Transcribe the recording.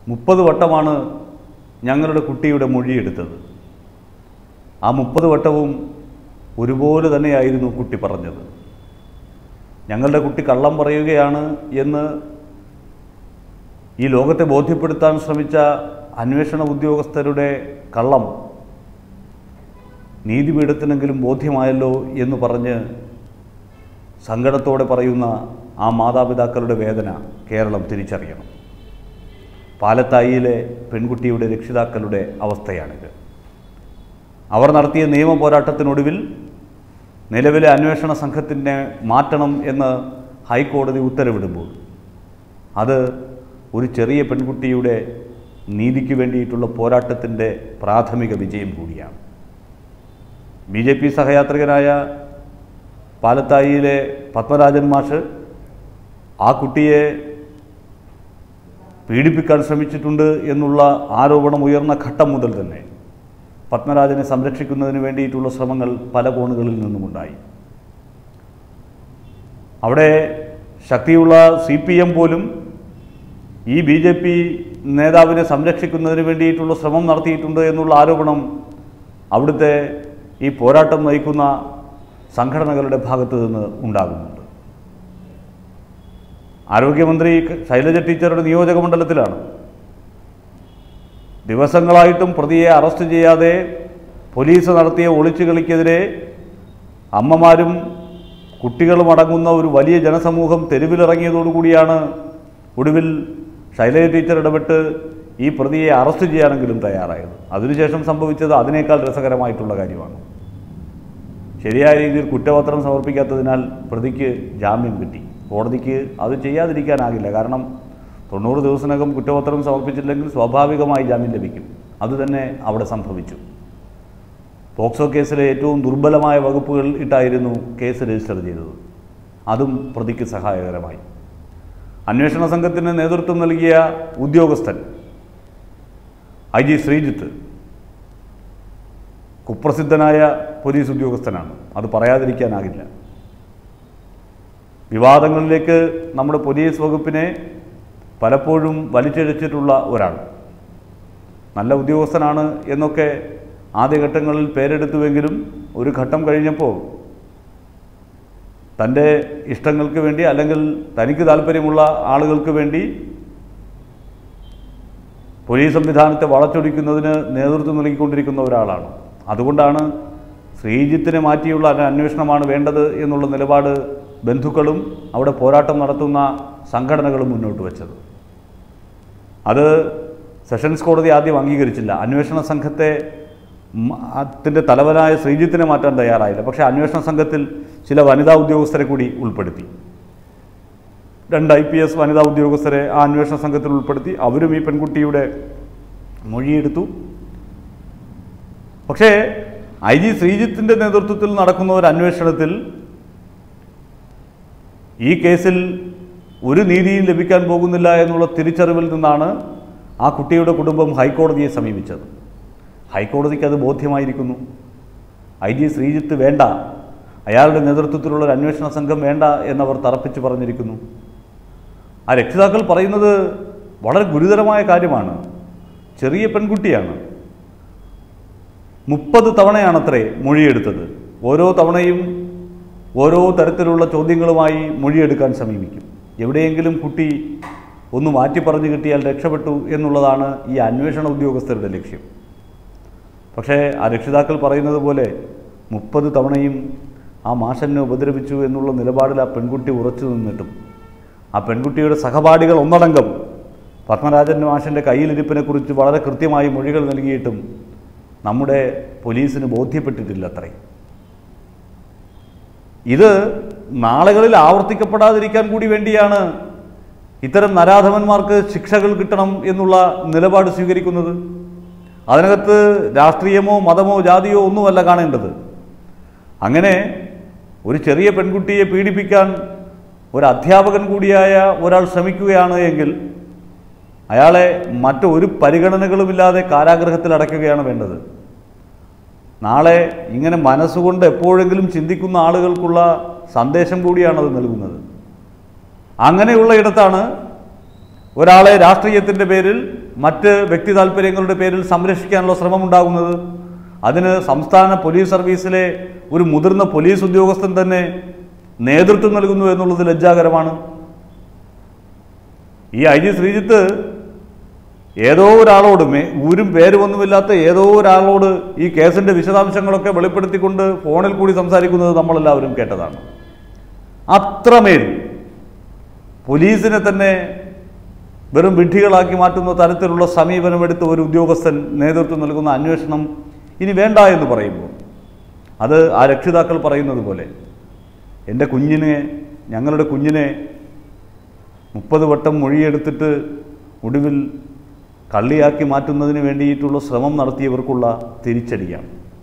മുപ്പത് വട്ടമാണ് ഞങ്ങളുടെ കുട്ടിയുടെ മൊഴിയെടുത്തത് ആ മുപ്പത് വട്ടവും ഒരുപോലെ തന്നെയായിരുന്നു കുട്ടി പറഞ്ഞത് ഞങ്ങളുടെ കുട്ടി കള്ളം പറയുകയാണ് എന്ന് ഈ ലോകത്തെ ബോധ്യപ്പെടുത്താൻ ശ്രമിച്ച അന്വേഷണ ഉദ്യോഗസ്ഥരുടെ കള്ളം നീതിപീഠത്തിനെങ്കിലും ബോധ്യമായല്ലോ എന്ന് പറഞ്ഞ് സങ്കടത്തോടെ പറയുന്ന ആ മാതാപിതാക്കളുടെ വേദന കേരളം തിരിച്ചറിയണം പാലത്തായിയിലെ പെൺകുട്ടിയുടെ രക്ഷിതാക്കളുടെ അവസ്ഥയാണിത് അവർ നടത്തിയ നിയമ പോരാട്ടത്തിനൊടുവിൽ നിലവിലെ അന്വേഷണ സംഘത്തിനെ മാറ്റണം എന്ന് ഹൈക്കോടതി ഉത്തരവിടുമ്പോൾ അത് ഒരു ചെറിയ പെൺകുട്ടിയുടെ നീതിക്ക് വേണ്ടിയിട്ടുള്ള പോരാട്ടത്തിൻ്റെ പ്രാഥമിക വിജയം കൂടിയാണ് ബി ജെ പി സഹയാത്രികനായ പാലത്തായിയിലെ പത്മരാജൻ മാഷ് ആ കുട്ടിയെ പീഡിപ്പിക്കാൻ ശ്രമിച്ചിട്ടുണ്ട് എന്നുള്ള ആരോപണം ഉയർന്ന ഘട്ടം മുതൽ തന്നെ പത്മരാജനെ സംരക്ഷിക്കുന്നതിന് വേണ്ടിയിട്ടുള്ള ശ്രമങ്ങൾ പല കോണുകളിൽ നിന്നുമുണ്ടായി അവിടെ ശക്തിയുള്ള സി പി എം പോലും ഈ ബി ജെ പി നേതാവിനെ സംരക്ഷിക്കുന്നതിന് വേണ്ടിയിട്ടുള്ള ശ്രമം നടത്തിയിട്ടുണ്ട് എന്നുള്ള ആരോപണം അവിടുത്തെ ഈ പോരാട്ടം നയിക്കുന്ന സംഘടനകളുടെ ഭാഗത്ത് നിന്ന് ഉണ്ടാകുന്നുണ്ട് ആരോഗ്യമന്ത്രി ശൈലജ ടീച്ചറുടെ നിയോജക മണ്ഡലത്തിലാണ് ദിവസങ്ങളായിട്ടും പ്രതിയെ അറസ്റ്റ് ചെയ്യാതെ പോലീസ് നടത്തിയ ഒളിച്ചുകളിക്കെതിരെ അമ്മമാരും കുട്ടികളും അടങ്ങുന്ന ഒരു വലിയ ജനസമൂഹം തെരുവിലിറങ്ങിയതോടുകൂടിയാണ് ഒടുവിൽ ശൈലജ ടീച്ചർ ഇടപെട്ട് ഈ പ്രതിയെ അറസ്റ്റ് ചെയ്യാനെങ്കിലും തയ്യാറായത് അതിനുശേഷം സംഭവിച്ചത് അതിനേക്കാൾ രസകരമായിട്ടുള്ള കാര്യമാണ് ശരിയായ രീതിയിൽ കുറ്റപത്രം സമർപ്പിക്കാത്തതിനാൽ പ്രതിക്ക് ജാമ്യം കിട്ടി കോടതിക്ക് അത് ചെയ്യാതിരിക്കാനാകില്ല കാരണം തൊണ്ണൂറ് ദിവസത്തിനകം കുറ്റപത്രം സമർപ്പിച്ചില്ലെങ്കിൽ സ്വാഭാവികമായി ജാമ്യം ലഭിക്കും അതുതന്നെ അവിടെ സംഭവിച്ചു പോക്സോ കേസിലെ ഏറ്റവും ദുർബലമായ വകുപ്പുകൾ ഇട്ടായിരുന്നു കേസ് രജിസ്റ്റർ ചെയ്തത് അതും പ്രതിക്ക് സഹായകരമായി അന്വേഷണ സംഘത്തിന് നേതൃത്വം നൽകിയ ഉദ്യോഗസ്ഥൻ ഐ ജി ശ്രീജിത്ത് കുപ്രസിദ്ധനായ പോലീസ് ഉദ്യോഗസ്ഥനാണ് അത് പറയാതിരിക്കാനാകില്ല വിവാദങ്ങളിലേക്ക് നമ്മുടെ പോലീസ് വകുപ്പിനെ പലപ്പോഴും വലിച്ചിഴച്ചിട്ടുള്ള ഒരാൾ നല്ല ഉദ്യോഗസ്ഥനാണ് എന്നൊക്കെ ആദ്യഘട്ടങ്ങളിൽ പേരെടുത്തുവെങ്കിലും ഒരു ഘട്ടം കഴിഞ്ഞപ്പോൾ തൻ്റെ ഇഷ്ടങ്ങൾക്ക് വേണ്ടി അല്ലെങ്കിൽ തനിക്ക് താല്പര്യമുള്ള ആളുകൾക്ക് വേണ്ടി പോലീസ് സംവിധാനത്തെ വളച്ചൊടിക്കുന്നതിന് നേതൃത്വം നൽകിക്കൊണ്ടിരിക്കുന്ന ഒരാളാണ് അതുകൊണ്ടാണ് ശ്രീജിത്തിനെ മാറ്റിയുള്ള ഒരു അന്വേഷണമാണ് വേണ്ടത് എന്നുള്ള നിലപാട് ബന്ധുക്കളും അവിടെ പോരാട്ടം നടത്തുന്ന സംഘടനകളും മുന്നോട്ട് വച്ചത് അത് സെഷൻസ് കോടതി ആദ്യം അംഗീകരിച്ചില്ല അന്വേഷണ സംഘത്തെ അതിൻ്റെ തലവനായ ശ്രീജിത്തിനെ മാറ്റാൻ തയ്യാറായില്ല പക്ഷേ അന്വേഷണ സംഘത്തിൽ ചില വനിതാ ഉദ്യോഗസ്ഥരെ കൂടി ഉൾപ്പെടുത്തി രണ്ട് ഐ പി എസ് വനിതാ ഉദ്യോഗസ്ഥരെ ആ അന്വേഷണ സംഘത്തിൽ ഉൾപ്പെടുത്തി അവരും ഈ പെൺകുട്ടിയുടെ മൊഴിയെടുത്തു പക്ഷേ ഐ ജി ശ്രീജിത്തിൻ്റെ നേതൃത്വത്തിൽ നടക്കുന്ന ഒരു അന്വേഷണത്തിൽ ഈ കേസിൽ ഒരു നീതിയും ലഭിക്കാൻ പോകുന്നില്ല എന്നുള്ള തിരിച്ചറിവിൽ നിന്നാണ് ആ കുട്ടിയുടെ കുടുംബം ഹൈക്കോടതിയെ സമീപിച്ചത് ഹൈക്കോടതിക്ക് അത് ബോധ്യമായിരിക്കുന്നു ഐ ജി ശ്രീജിത്ത് വേണ്ട അയാളുടെ നേതൃത്വത്തിലുള്ള ഒരു അന്വേഷണ സംഘം വേണ്ട എന്നവർ തറപ്പിച്ച് പറഞ്ഞിരിക്കുന്നു ആ രക്ഷിതാക്കൾ പറയുന്നത് വളരെ ഗുരുതരമായ കാര്യമാണ് ചെറിയ പെൺകുട്ടിയാണ് മുപ്പത് തവണയാണത്രേ മൊഴിയെടുത്തത് ഓരോ തവണയും ഓരോ തരത്തിലുള്ള ചോദ്യങ്ങളുമായി മൊഴിയെടുക്കാൻ സമീപിക്കും എവിടെയെങ്കിലും കുട്ടി ഒന്ന് മാറ്റി പറഞ്ഞു കിട്ടിയാൽ രക്ഷപ്പെട്ടു എന്നുള്ളതാണ് ഈ അന്വേഷണ ഉദ്യോഗസ്ഥരുടെ ലക്ഷ്യം പക്ഷേ ആ രക്ഷിതാക്കൾ പറയുന്നത് പോലെ മുപ്പത് തവണയും ആ മാഷനെ ഉപദ്രവിച്ചു എന്നുള്ള നിലപാടിൽ ആ പെൺകുട്ടി ഉറച്ചു നിന്നിട്ടും ആ പെൺകുട്ടിയുടെ സഹപാഠികൾ ഒന്നടങ്കം പത്മരാജൻ മാഷൻ്റെ കയ്യിലിരിപ്പിനെക്കുറിച്ച് വളരെ കൃത്യമായി മൊഴികൾ നൽകിയിട്ടും നമ്മുടെ പോലീസിന് ബോധ്യപ്പെട്ടിട്ടില്ല അത്രേ ഇത് നാളുകളിൽ ആവർത്തിക്കപ്പെടാതിരിക്കാൻ കൂടി വേണ്ടിയാണ് ഇത്തരം നരാധമന്മാർക്ക് ശിക്ഷകൾ കിട്ടണം എന്നുള്ള നിലപാട് സ്വീകരിക്കുന്നത് അതിനകത്ത് രാഷ്ട്രീയമോ മതമോ ജാതിയോ ഒന്നുമല്ല കാണേണ്ടത് അങ്ങനെ ഒരു ചെറിയ പെൺകുട്ടിയെ പീഡിപ്പിക്കാൻ ഒരു അധ്യാപകൻ കൂടിയായ ഒരാൾ ശ്രമിക്കുകയാണ് എങ്കിൽ അയാളെ മറ്റൊരു പരിഗണനകളുമില്ലാതെ കാരാഗ്രഹത്തിൽ അടയ്ക്കുകയാണ് വേണ്ടത് നാളെ ഇങ്ങനെ മനസ്സുകൊണ്ട് എപ്പോഴെങ്കിലും ചിന്തിക്കുന്ന ആളുകൾക്കുള്ള സന്ദേശം കൂടിയാണ് അത് നൽകുന്നത് അങ്ങനെയുള്ള ഇടത്താണ് ഒരാളെ രാഷ്ട്രീയത്തിൻ്റെ പേരിൽ മറ്റ് വ്യക്തി താല്പര്യങ്ങളുടെ പേരിൽ സംരക്ഷിക്കാനുള്ള ശ്രമമുണ്ടാകുന്നത് അതിന് സംസ്ഥാന പോലീസ് സർവീസിലെ ഒരു മുതിർന്ന പോലീസ് ഉദ്യോഗസ്ഥൻ തന്നെ നേതൃത്വം നൽകുന്നു എന്നുള്ളത് ലജ്ജാകരമാണ് ഈ ഐ ജി ശ്രീജിത്ത് ഏതോ ഒരാളോട് മേ ഊരും പേരുമൊന്നുമില്ലാത്ത ഏതോ ഒരാളോട് ഈ കേസിൻ്റെ വിശദാംശങ്ങളൊക്കെ വെളിപ്പെടുത്തിക്കൊണ്ട് ഫോണിൽ കൂടി സംസാരിക്കുന്നത് നമ്മളെല്ലാവരും കേട്ടതാണ് അത്രമേൽ പോലീസിനെ തന്നെ വെറും വിഡ്ഢികളാക്കി മാറ്റുന്ന തരത്തിലുള്ള സമീപനമെടുത്ത ഒരു ഉദ്യോഗസ്ഥൻ നേതൃത്വം നൽകുന്ന അന്വേഷണം ഇനി വേണ്ട എന്ന് പറയുമ്പോൾ അത് ആ രക്ഷിതാക്കൾ പറയുന്നത് പോലെ എൻ്റെ കുഞ്ഞിനെ ഞങ്ങളുടെ കുഞ്ഞിനെ മുപ്പത് വട്ടം മൊഴിയെടുത്തിട്ട് ഒടുവിൽ കള്ളിയാക്കി മാറ്റുന്നതിന് വേണ്ടിയിട്ടുള്ള ശ്രമം നടത്തിയവർക്കുള്ള തിരിച്ചടിയാണ്